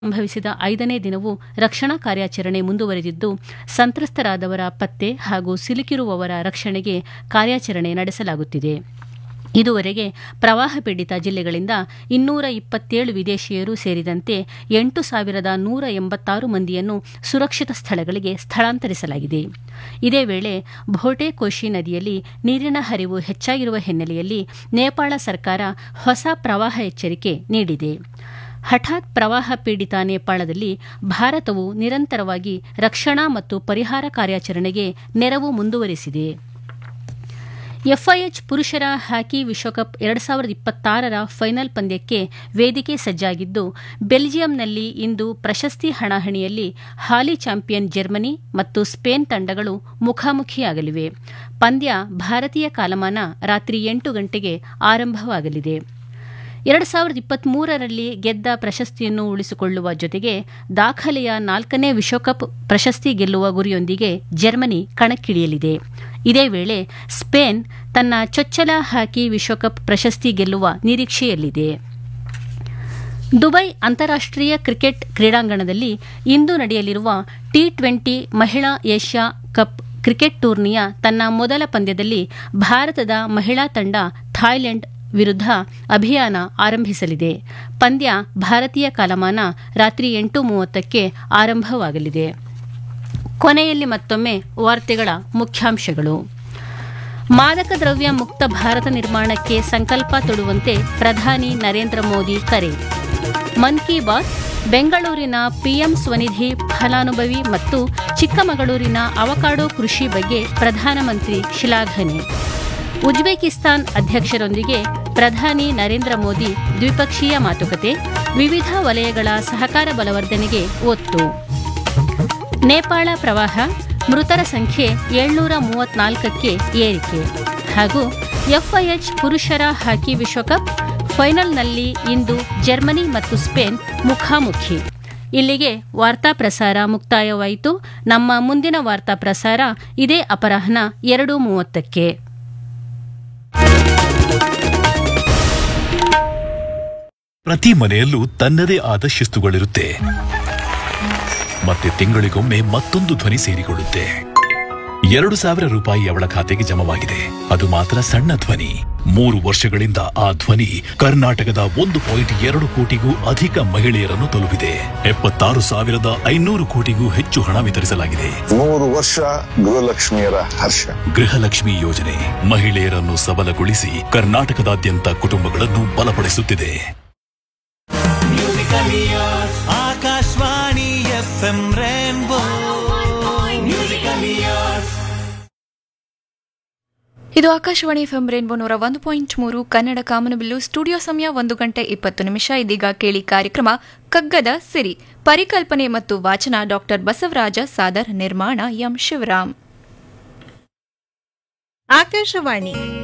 ಸಂಭವಿಸಿದ ಐದನೇ ದಿನವೂ ರಕ್ಷಣಾ ಕಾರ್ಯಾಚರಣೆ ಮುಂದುವರೆದಿದ್ದು ಸಂತ್ರಸ್ತರಾದವರ ಪತ್ತೆ ಹಾಗೂ ಸಿಲುಕಿರುವವರ ರಕ್ಷಣೆಗೆ ಕಾರ್ಯಾಚರಣೆ ನಡೆಸಲಾಗುತ್ತಿದೆ ಇದುವರೆಗೆ ಪ್ರವಾಹ ಪೀಡಿತ ಜಿಲ್ಲೆಗಳಿಂದ ಇನ್ನೂರ ಇಪ್ಪತ್ತೇಳು ವಿದೇಶಿಯರು ಸೇರಿದಂತೆ ಎಂಟು ಸಾವಿರದ ನೂರ ಎಂಬತ್ತಾರು ಮಂದಿಯನ್ನು ಸುರಕ್ಷಿತ ಸ್ಥಳಗಳಿಗೆ ಸ್ಥಳಾಂತರಿಸಲಾಗಿದೆ ಇದೇ ವೇಳೆ ಭೋಟೆ ಕೋಶಿ ನದಿಯಲ್ಲಿ ನೀರಿನ ಹರಿವು ಹೆಚ್ಚಾಗಿರುವ ಹಿನ್ನೆಲೆಯಲ್ಲಿ ನೇಪಾಳ ಸರ್ಕಾರ ಹೊಸ ಪ್ರವಾಹ ಎಚ್ಚರಿಕೆ ನೀಡಿದೆ ಹಠಾತ್ ಪ್ರವಾಹ ಪೀಡಿತ ನೇಪಾಳದಲ್ಲಿ ಭಾರತವು ನಿರಂತರವಾಗಿ ರಕ್ಷಣಾ ಮತ್ತು ಪರಿಹಾರ ಕಾರ್ಯಾಚರಣೆಗೆ ನೆರವು ಮುಂದುವರೆಸಿದೆ ಎಫ್ಐಎಚ್ ಪುರುಷರ ಹಾಕಿ ವಿಶ್ವಕಪ್ ಎರಡು ಸಾವಿರದ ಇಪ್ಪತ್ತಾರರ ಫೈನಲ್ ಪಂದ್ಯಕ್ಕೆ ವೇದಿಕೆ ಸಜ್ಜಾಗಿದ್ದು ಬೆಲ್ಜಿಯಂನಲ್ಲಿ ಇಂದು ಪ್ರಶಸ್ತಿ ಹಣಾಹಣಿಯಲ್ಲಿ ಹಾಲಿ ಚಾಂಪಿಯನ್ ಜರ್ಮನಿ ಮತ್ತು ಸ್ಪೇನ್ ತಂಡಗಳು ಮುಖಾಮುಖಿಯಾಗಲಿವೆ ಪಂದ್ಯ ಭಾರತೀಯ ಕಾಲಮಾನ ರಾತ್ರಿ ಎಂಟು ಗಂಟೆಗೆ ಆರಂಭವಾಗಲಿದೆ ಎರಡು ಸಾವಿರದ ಇಪ್ಪತ್ಮೂರರಲ್ಲಿ ಗೆದ್ದ ಪ್ರಶಸ್ತಿಯನ್ನು ಉಳಿಸಿಕೊಳ್ಳುವ ಜೊತೆಗೆ ದಾಖಲೆಯ ನಾಲ್ಕನೇ ವಿಶ್ವಕಪ್ ಪ್ರಶಸ್ತಿ ಗೆಲ್ಲುವ ಗುರಿಯೊಂದಿಗೆ ಜರ್ಮನಿ ಕಣಕ್ಕಿಳಿಯಲಿದೆ ಇದೇ ವೇಳೆ ಸ್ಪೇನ್ ತನ್ನ ಚೊಚ್ಚಲ ಹಾಕಿ ವಿಶ್ವಕಪ್ ಪ್ರಶಸ್ತಿ ಗೆಲ್ಲುವ ನಿರೀಕ್ಷೆಯಲ್ಲಿದೆ ದುಬೈ ಅಂತಾರಾಷ್ಟೀಯ ಕ್ರಿಕೆಟ್ ಕ್ರೀಡಾಂಗಣದಲ್ಲಿ ಇಂದು ನಡೆಯಲಿರುವ ಟಿ ಟ್ವೆಂಟಿ ಮಹಿಳಾ ಏಷ್ಯಾ ಕಪ್ ಕ್ರಿಕೆಟ್ ಟೂರ್ನಿಯ ತನ್ನ ಮೊದಲ ಪಂದ್ಯದಲ್ಲಿ ಭಾರತದ ಮಹಿಳಾ ತಂಡ ಥಾಯ್ಲೆಂಡ್ ವಿರುದ್ಧ ಅಭಿಯಾನ ಆರಂಭಿಸಲಿದೆ ಪಂದ್ಯ ಭಾರತೀಯ ಕಾಲಮಾನ ರಾತ್ರಿ ಎಂಟು ಮೂವತ್ತಕ್ಕೆ ಆರಂಭವಾಗಲಿದೆ ಕೊನೆಯಲ್ಲಿ ಮತ್ತೊಮ್ಮೆ ವಾರ್ತೆಗಳ ಮುಖ್ಯಾಂಶಗಳು ಮಾದಕ ದ್ರವ್ಯ ಮುಕ್ತ ಭಾರತ ನಿರ್ಮಾಣಕ್ಕೆ ಸಂಕಲ್ಪ ತೊಡುವಂತೆ ಪ್ರಧಾನಿ ನರೇಂದ್ರ ಮೋದಿ ಕರೆ ಮನ್ ಕಿ ಬಾತ್ ಬೆಂಗಳೂರಿನ ಪಿಎಂ ಸ್ವನಿಧಿ ಫಲಾನುಭವಿ ಮತ್ತು ಚಿಕ್ಕಮಗಳೂರಿನ ಅವಕಾಡೋ ಕೃಷಿ ಬಗ್ಗೆ ಪ್ರಧಾನಮಂತ್ರಿ ಶ್ಲಾಘನೆ ಉಜ್ಬೇಕಿಸ್ತಾನ್ ಅಧ್ಯಕ್ಷರೊಂದಿಗೆ ಪ್ರಧಾನಿ ನರೇಂದ್ರ ಮೋದಿ ದ್ವಿಪಕ್ಷೀಯ ಮಾತುಕತೆ ವಿವಿಧ ವಲಯಗಳ ಸಹಕಾರ ಬಲವರ್ಧನೆಗೆ ಒತ್ತು ನೇಪಾಳ ಪ್ರವಾಹ ಮೃತರ ಸಂಖ್ಯೆ ಏಳ್ನೂರ ಮೂವತ್ನಾಲ್ಕಕ್ಕೆ ಏರಿಕೆ ಹಾಗೂ ಎಫ್ಐಎಚ್ ಪುರುಷರ ಹಾಕಿ ವಿಶ್ವಕಪ್ ಫೈನಲ್ನಲ್ಲಿ ಇಂದು ಜರ್ಮನಿ ಮತ್ತು ಸ್ಪೇನ್ ಮುಖಾಮುಖಿ ಇಲ್ಲಿಗೆ ವಾರ್ತಾ ಪ್ರಸಾರ ಮುಕ್ತಾಯವಾಯಿತು ನಮ್ಮ ಮುಂದಿನ ವಾರ್ತಾ ಪ್ರಸಾರ ಇದೇ ಅಪರಾಹ್ನ ಎರಡು ಮೂವತ್ತಕ್ಕೆ ಪ್ರತಿ ಮನೆಯಲ್ಲೂ ತನ್ನದೇ ಆದ ಶಿಸ್ತುಗಳಿರುತ್ತೆ ಮತ್ತೆ ತಿಂಗಳಿಗೊಮ್ಮೆ ಮತ್ತೊಂದು ಧ್ವನಿ ಸೇರಿಕೊಳ್ಳುತ್ತೆ ಎರಡು ಸಾವಿರ ರೂಪಾಯಿ ಅವಳ ಖಾತೆಗೆ ಜಮವಾಗಿದೆ ಅದು ಮಾತ್ರ ಸಣ್ಣ ಧ್ವನಿ ಮೂರು ವರ್ಷಗಳಿಂದ ಆ ಧ್ವನಿ ಕರ್ನಾಟಕದ ಒಂದು ಪಾಯಿಂಟ್ ಎರಡು ಕೋಟಿಗೂ ಅಧಿಕ ಮಹಿಳೆಯರನ್ನು ತಲುಪಿದೆ ಎಪ್ಪತ್ತಾರು ಸಾವಿರದ ಐನೂರು ಕೋಟಿಗೂ ಹೆಚ್ಚು ಹಣ ವಿತರಿಸಲಾಗಿದೆ ಮೂರು ವರ್ಷ ಗೃಹಲಕ್ಷ್ಮಿಯರ ಹರ್ಷ ಗೃಹಲಕ್ಷ್ಮಿ ಯೋಜನೆ ಮಹಿಳೆಯರನ್ನು ಸಬಲಗೊಳಿಸಿ ಕರ್ನಾಟಕದಾದ್ಯಂತ ಕುಟುಂಬಗಳನ್ನು ಬಲಪಡಿಸುತ್ತಿದೆ ಆಕಾಶವಾಣಿ ಎಫ್ ಎಂ ರೇನ್ಬೋ ಇದು ಆಕಾಶವಾಣಿ ಎಫ್ಎಂ ರೇನ್ಬೋ ನೂರ ಒಂದು ಪಾಯಿಂಟ್ ಮೂರು ಕನ್ನಡ ಕಾಮನಬಿಲ್ಲು ಸ್ಟುಡಿಯೋ ಸಮಯ ಒಂದು ಗಂಟೆ ಇಪ್ಪತ್ತು ನಿಮಿಷ ಇದೀಗ ಕೇಳಿ ಕಾರ್ಯಕ್ರಮ ಕಗ್ಗದ ಸಿರಿ ಪರಿಕಲ್ಪನೆ ಮತ್ತು ವಾಚನ ಡಾಕ್ಟರ್ ಬಸವರಾಜ ಸಾದರ್ ನಿರ್ಮಾಣ ಎಂ ಶಿವರಾಮ್ ಆಕಾಶವಾಣಿ